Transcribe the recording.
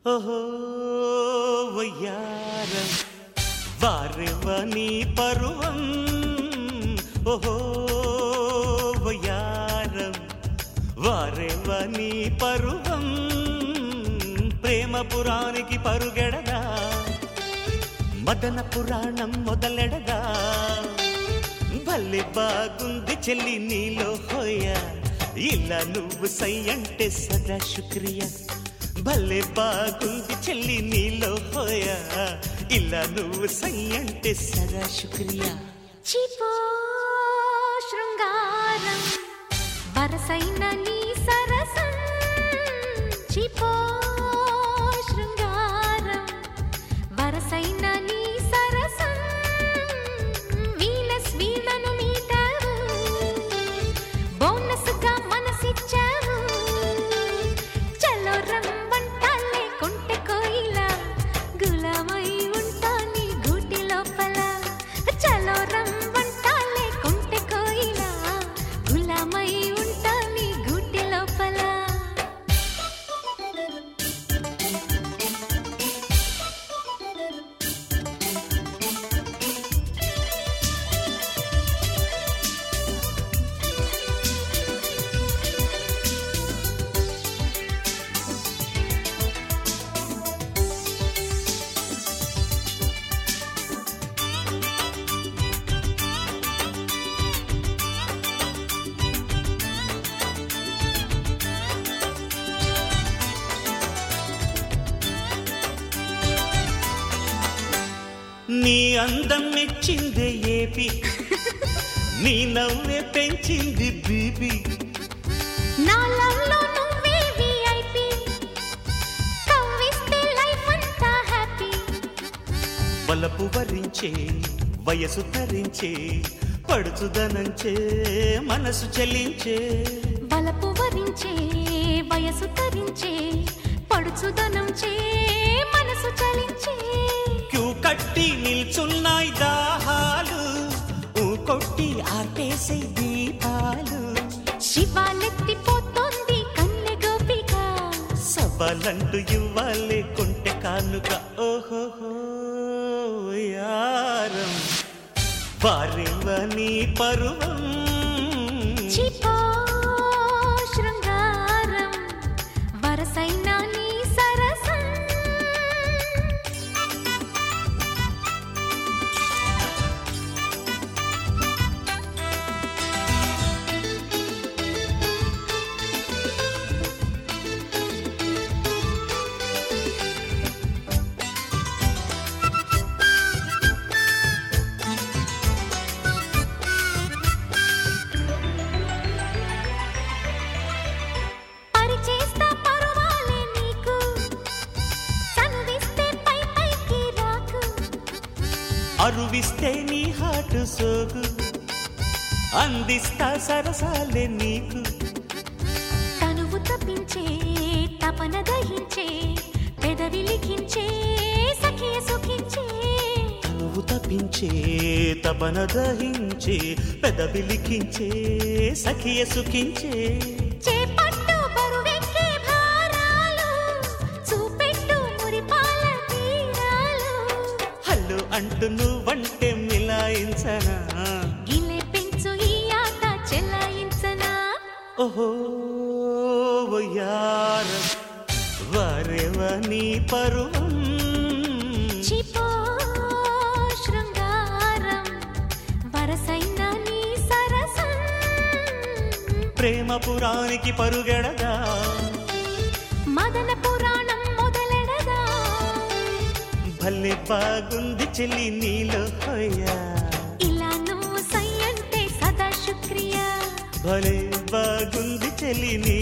ఓహో వయ్యారం వారెవ నీ పరువం ఓహో వయ్యారం వారెవ నీ పరువం ప్రేమ పురానికి పరుగెడదా మదన పురాణం మొదలెడదా భలే బాగుంది చెల్లి నీలో హోయ ఇలా నువ్వు సై అంటే సదా శుక్రియ భలే బాగుంది చెల్లి నీలో హోయ ఇలా నువ్వు సై అంటే సదా శుక్రియ చిపో శృంగారం వరసైన నీ సరసం చిపో శృంగారం వరసైన నీ సరసం వీనస్ వీణను మీటావు బోనస్గా మనసిచ్చావు చలో రమ్మంటాలే కొంటె కోయిలా గులామై ఉంటా నీ గూటి లోపల చలో రమ్మంటాలే కొంటె కోయిలా గులామై ఉంటా నీ గూటి లోపల నీ అందం మెచ్చిందే ఏపి నీ నవ్వే పెంచింది బీబీ నా లవ్లో నువ్వే విఐపి కవ్విస్తే లైఫ్ అంతా హ్యాపీ వలపు వరించే వయసు ధరించే పడుచుదనంచే మనసు చెల్లించే బలపు వరించే వయసు తరించే పడుచుదనం చే మనసు చలించే క్యూ కట్టి నిల్చున్నాయి దాహాలు ఊ కొట్టి ఆపేసే దీపాలు శివాలెత్తిపోతోంది కన్నె గోపిక సవాలంటూ ఇవ్వాలే కొంటె కానుక ఓహోహో యారం వారెవ నీ పరువం చిపో శృంగారం వరసైన నీ సరసం పరిచేస్తా పరువాలే నీకు చనువిస్తే పై పైకి రాకు అరువిస్తే నీ హాటు సోగు అందిస్తా సరసాలే నీకు తనువు తప్పించే తపన దహించే పెదవి లిఖించే సఖియ సుఖించే నువ్వు తప్పించే తపన దహించే పెదవి లిఖించే సఖియ సుఖించే చేపట్టు బరువెక్కే భారాలు చూపెట్టు మురిపాల తీరాలు హల్లు అంటూ నువ్వంటే మిలాయించనా గిలె పెంచు ఈ ఆట చెలాయించనా ఓహో యారం వారెవ నీ పరువం చిపో శృంగారం వరసైన నీ సరసం ప్రేమ పురానికి పరుగెడదా మదన పురాణం మొదలెడదా భలే బాగుంది చెల్లి నీలో హోయా ఇలా నువ్వు సై అంటే సదా శుక్రియా భలే బాగుంది చెల్లి నీ